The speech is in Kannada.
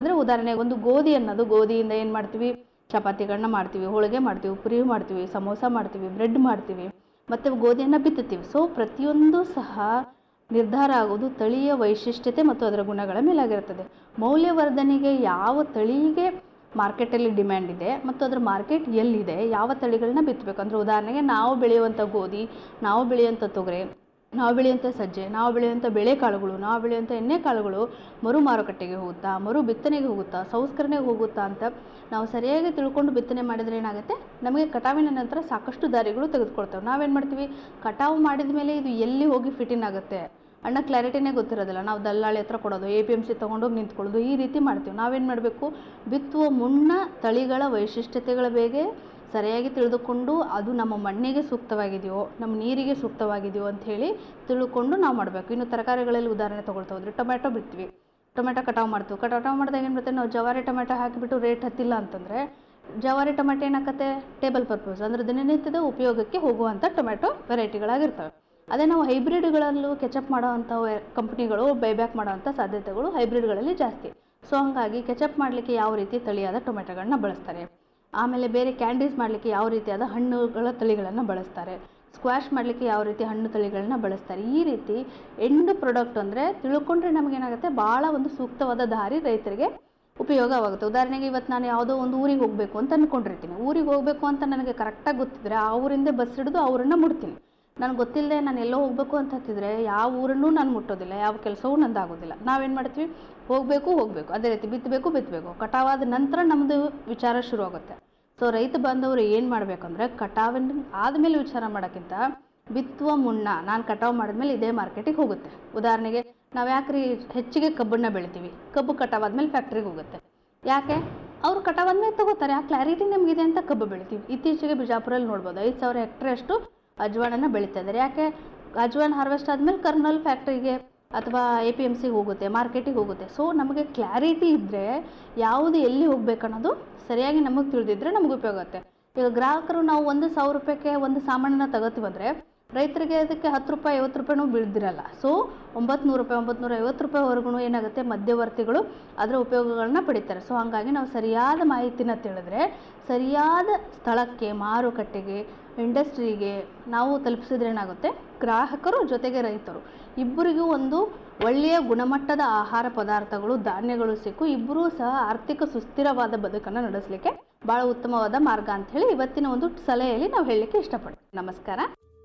ಅಂದರೆ ಉದಾಹರಣೆಗೆ ಒಂದು ಗೋಧಿ ಅನ್ನೋದು ಗೋಧಿಯಿಂದ ಏನು ಮಾಡ್ತೀವಿ ಚಪಾತಿಗಳನ್ನ ಮಾಡ್ತೀವಿ ಹೋಳಿಗೆ ಮಾಡ್ತೀವಿ ಪುರಿ ಮಾಡ್ತೀವಿ ಸಮೋಸ ಮಾಡ್ತೀವಿ ಬ್ರೆಡ್ ಮಾಡ್ತೀವಿ ಮತ್ತು ಗೋಧಿಯನ್ನು ಬಿತ್ತುತ್ತೀವಿ ಸೊ ಪ್ರತಿಯೊಂದು ಸಹ ನಿರ್ಧಾರ ಆಗೋದು ತಳಿಯ ವೈಶಿಷ್ಟ್ಯತೆ ಮತ್ತು ಅದರ ಗುಣಗಳ ಮೇಲಾಗಿರುತ್ತದೆ ಮೌಲ್ಯವರ್ಧನೆಗೆ ಯಾವ ತಳಿಗೆ ಮಾರ್ಕೆಟಲ್ಲಿ ಡಿಮ್ಯಾಂಡ್ ಇದೆ ಮತ್ತು ಅದರ ಮಾರ್ಕೆಟ್ ಎಲ್ಲಿದೆ ಯಾವ ತಳಿಗಳನ್ನ ಬಿತ್ತಬೇಕು ಅಂದರೆ ಉದಾಹರಣೆಗೆ ನಾವು ಬೆಳೆಯುವಂಥ ಗೋಧಿ ನಾವು ಬೆಳೆಯುವಂಥ ತೊಗರೆ ನಾವು ಬೆಳೆಯುವಂಥ ಸಜ್ಜೆ ನಾವು ಬೆಳೆಯುವಂಥ ಬೇಳೆಕಾಳುಗಳು ನಾವು ಬೆಳೆಯುವಂಥ ಎಣ್ಣೆಕಾಳುಗಳು ಮರು ಮಾರುಕಟ್ಟೆಗೆ ಹೋಗುತ್ತಾ ಮರು ಬಿತ್ತನೆಗೆ ಹೋಗುತ್ತಾ ಸಂಸ್ಕರಣೆಗೆ ಹೋಗುತ್ತಾ ಅಂತ ನಾವು ಸರಿಯಾಗಿ ತಿಳ್ಕೊಂಡು ಬಿತ್ತನೆ ಮಾಡಿದರೆ ಏನಾಗುತ್ತೆ ನಮಗೆ ಕಟಾವಿನ ನಂತರ ಸಾಕಷ್ಟು ದಾರಿಗಳು ತೆಗೆದುಕೊಳ್ತೇವೆ ನಾವೇನು ಮಾಡ್ತೀವಿ ಕಟಾವು ಮಾಡಿದ ಮೇಲೆ ಇದು ಎಲ್ಲಿ ಹೋಗಿ ಫಿಟ್ಟಿನ್ ಆಗುತ್ತೆ ಅಣ್ಣ ಕ್ಲಾರಿಟಿನೇ ಗೊತ್ತಿರೋದಿಲ್ಲ ನಾವು ದಲ್ಲಾಳಿ ಹತ್ರ ಕೊಡೋದು ಎ ಪಿ ಎಮ್ ಸಿ ತೊಗೊಂಡೋಗಿ ನಿಂತ್ಕೊಳ್ಳೋದು ಈ ರೀತಿ ಮಾಡ್ತೀವಿ ನಾವೇನು ಮಾಡಬೇಕು ಬಿತ್ತುವ ಮುನ್ನ ತಳಿಗಳ ವೈಶಿಷ್ಟ್ಯತೆಗಳ ಬಗ್ಗೆ ಸರಿಯಾಗಿ ತಿಳಿದುಕೊಂಡು ಅದು ನಮ್ಮ ಮಣ್ಣಿಗೆ ಸೂಕ್ತವಾಗಿದೆಯೋ ನಮ್ಮ ನೀರಿಗೆ ಸೂಕ್ತವಾಗಿದೆಯೋ ಅಂತ ಹೇಳಿ ತಿಳ್ಕೊಂಡು ನಾವು ಮಾಡಬೇಕು ಇನ್ನು ತರಕಾರಿಗಳಲ್ಲಿ ಉದಾಹರಣೆ ತೊಗೊಳ್ತಾ ಹೋದ್ರೆ ಟೊಮೆಟೊ ಬಿಡ್ತೀವಿ ಟೊಮೆಟೊ ಕಟಾವು ಮಾಡ್ತೀವಿ ಕಟಾವು ಮಾಡಿದಾಗ ಏನು ಬರುತ್ತೆ ನಾವು ಜವಾರಿ ಟೊಮೆಟೊ ಹಾಕಿಬಿಟ್ಟು ರೇಟ್ ಹತ್ತಿಲ್ಲ ಅಂತಂದರೆ ಜವಾರಿ ಟೊಮೆಟೊ ಏನಾಗತ್ತೆ ಟೇಬಲ್ ಪರ್ಪಸ್ ಅಂದರೆ ದಿನನಿತ್ಯದ ಉಪಯೋಗಕ್ಕೆ ಹೋಗುವಂಥ ಟೊಮೆಟೊ ವೆರೈಟಿಗಳಾಗಿರ್ತವೆ ಅದೇ ನಾವು ಹೈಬ್ರಿಡ್ಗಳಲ್ಲೂ ಕೆಚಪ್ ಮಾಡೋವಂಥ ಕಂಪ್ನಿಗಳು ಬೈಬ್ಯಾಕ್ ಮಾಡೋವಂಥ ಸಾಧ್ಯತೆಗಳು ಹೈಬ್ರಿಡ್ಗಳಲ್ಲಿ ಜಾಸ್ತಿ ಸೊ ಹಾಗಾಗಿ ಕೆಚಪ್ ಮಾಡಲಿಕ್ಕೆ ಯಾವ ರೀತಿ ತಳಿಯಾದ ಟೊಮೆಟೊಗಳನ್ನ ಬಳಸ್ತಾರೆ ಆಮೇಲೆ ಬೇರೆ ಕ್ಯಾಂಡೀಸ್ ಮಾಡಲಿಕ್ಕೆ ಯಾವ ರೀತಿಯಾದ ಹಣ್ಣುಗಳ ತಳಿಗಳನ್ನು ಬಳಸ್ತಾರೆ ಸ್ಕ್ವಾಶ್ ಮಾಡಲಿಕ್ಕೆ ಯಾವ ರೀತಿ ಹಣ್ಣು ತಳಿಗಳನ್ನ ಬಳಸ್ತಾರೆ ಈ ರೀತಿ ಎಂಡ್ ಪ್ರಾಡಕ್ಟ್ ಅಂದರೆ ತಿಳ್ಕೊಂಡ್ರೆ ನಮಗೇನಾಗುತ್ತೆ ಭಾಳ ಒಂದು ಸೂಕ್ತವಾದ ದಾರಿ ರೈತರಿಗೆ ಉಪಯೋಗವಾಗುತ್ತೆ ಉದಾಹರಣೆಗೆ ಇವತ್ತು ನಾನು ಯಾವುದೋ ಒಂದು ಊರಿಗೆ ಹೋಗಬೇಕು ಅಂತ ಅಂದ್ಕೊಂಡಿರ್ತೀನಿ ಊರಿಗೆ ಹೋಗಬೇಕು ಅಂತ ನನಗೆ ಕರೆಕ್ಟಾಗಿ ಗೊತ್ತಿದ್ರೆ ಆ ಊರಿಂದ ಬಸ್ ಹಿಡಿದು ಅವರನ್ನು ಮುಡ್ತೀನಿ ನನಗೆ ಗೊತ್ತಿಲ್ಲದೆ ನಾನು ಎಲ್ಲೋ ಹೋಗಬೇಕು ಅಂತ ಹತ್ತಿದ್ರೆ ಯಾವ ಊರನ್ನೂ ನಾನು ಮುಟ್ಟೋದಿಲ್ಲ ಯಾವ ಕೆಲಸವೂ ನಂದಾಗೋದಿಲ್ಲ ನಾವೇನು ಮಾಡ್ತೀವಿ ಹೋಗಬೇಕು ಹೋಗಬೇಕು ಅದೇ ರೀತಿ ಬಿತ್ತಬೇಕು ಬಿತ್ತಬೇಕು ಕಟಾವಾದ ನಂತರ ನಮ್ಮದು ವಿಚಾರ ಶುರು ಆಗುತ್ತೆ ಸೊ ರೈತ ಬಾಂಧವರು ಏನು ಮಾಡಬೇಕಂದ್ರೆ ಕಟಾವಿನ ಆದಮೇಲೆ ವಿಚಾರ ಮಾಡೋಕ್ಕಿಂತ ಬಿತ್ತುವ ಮುನ್ನ ನಾನು ಕಟಾವು ಮಾಡಿದ್ಮೇಲೆ ಇದೇ ಮಾರ್ಕೆಟಿಗೆ ಹೋಗುತ್ತೆ ಉದಾಹರಣೆಗೆ ನಾವು ಯಾಕ್ರಿ ಹೆಚ್ಚಿಗೆ ಕಬ್ಬನ್ನ ಬೆಳಿತೀವಿ ಕಬ್ಬು ಕಟಾವಾದ್ಮೇಲೆ ಫ್ಯಾಕ್ಟ್ರಿಗೆ ಹೋಗುತ್ತೆ ಯಾಕೆ ಅವ್ರು ಕಟಾವಾದ್ಮೇಲೆ ತಗೋತಾರೆ ಆ ಕ್ಲಾರಿಟಿ ನಮಗಿದೆ ಅಂತ ಕಬ್ಬು ಬೆಳಿತೀವಿ ಇತ್ತೀಚೆಗೆ ಬಿಜಾಪುರಲ್ಲಿ ನೋಡ್ಬೋದು ಐದು ಸಾವಿರ ಹೆಕ್ಟ್ರಷ್ಟು ಅಜ್ವಾಣನ ಬೆಳೀತಾ ಇದ್ದಾರೆ ಯಾಕೆ ಅಜ್ವಾನ್ ಹಾರ್ವೆಸ್ಟ್ ಆದಮೇಲೆ ಕರ್ನಲ್ ಫ್ಯಾಕ್ಟ್ರಿಗೆ ಅಥವಾ ಎ ಪಿ ಎಮ್ ಸಿಗೆ ಹೋಗುತ್ತೆ ಮಾರ್ಕೆಟಿಗೆ ಹೋಗುತ್ತೆ ಸೊ ನಮಗೆ ಕ್ಲಾರಿಟಿ ಇದ್ದರೆ ಯಾವುದು ಎಲ್ಲಿ ಹೋಗ್ಬೇಕು ಅನ್ನೋದು ಸರಿಯಾಗಿ ನಮಗೆ ತಿಳಿದಿದ್ರೆ ನಮಗೆ ಉಪಯೋಗ ಆಗುತ್ತೆ ಈಗ ಗ್ರಾಹಕರು ನಾವು ಒಂದು ಸಾವಿರ ರೂಪಾಯಿಗೆ ಒಂದು ಸಾಮಾನನ್ನ ತಗೋತೀವಂದರೆ ರೈತರಿಗೆ ಅದಕ್ಕೆ ಹತ್ತು ರೂಪಾಯಿ ಐವತ್ತು ರೂಪಾಯಿನೂ ಬೀಳ್ದಿರಲ್ಲ ಸೊ ಒಂಬತ್ತು ನೂರು ರೂಪಾಯಿ ಒಂಬತ್ತು ನೂರ ಐವತ್ತು ರೂಪಾಯಿವರೆಗೂ ಏನಾಗುತ್ತೆ ಮಧ್ಯವರ್ತಿಗಳು ಅದರ ಉಪಯೋಗಗಳನ್ನ ಪಡಿತಾರೆ ಸೊ ಹಾಗಾಗಿ ನಾವು ಸರಿಯಾದ ಮಾಹಿತಿನ ತಿಳಿದ್ರೆ ಸರಿಯಾದ ಸ್ಥಳಕ್ಕೆ ಮಾರುಕಟ್ಟೆಗೆ ಇಂಡಸ್ಟ್ರಿಗೆ ನಾವು ತಲುಪಿಸಿದ್ರೆ ಏನಾಗುತ್ತೆ ಗ್ರಾಹಕರು ಜೊತೆಗೆ ರೈತರು ಇಬ್ಬರಿಗೂ ಒಂದು ಒಳ್ಳೆಯ ಗುಣಮಟ್ಟದ ಆಹಾರ ಪದಾರ್ಥಗಳು ಧಾನ್ಯಗಳು ಸಿಕ್ಕು ಇಬ್ಬರೂ ಸಹ ಆರ್ಥಿಕ ಸುಸ್ಥಿರವಾದ ಬದುಕನ್ನು ನಡೆಸಲಿಕ್ಕೆ ಭಾಳ ಉತ್ತಮವಾದ ಮಾರ್ಗ ಅಂತ ಹೇಳಿ ಇವತ್ತಿನ ಒಂದು ಸಲಹೆಯಲ್ಲಿ ನಾವು ಹೇಳಲಿಕ್ಕೆ ಇಷ್ಟಪಡ್ತೀವಿ ನಮಸ್ಕಾರ